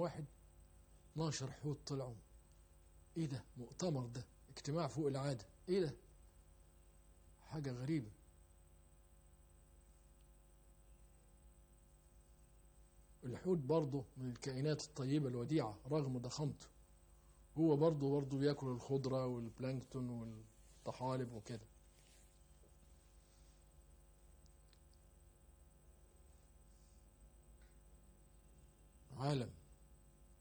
واحد 12 حوت طلعوا ايه ده مؤتمر ده اجتماع فوق العادة ايه ده حاجة غريبة الحوت برضه من الكائنات الطيبة الوديعة رغم ضخامته هو برضه برضه بياكل الخضرة والبلانكتون والطحالب وكده عالم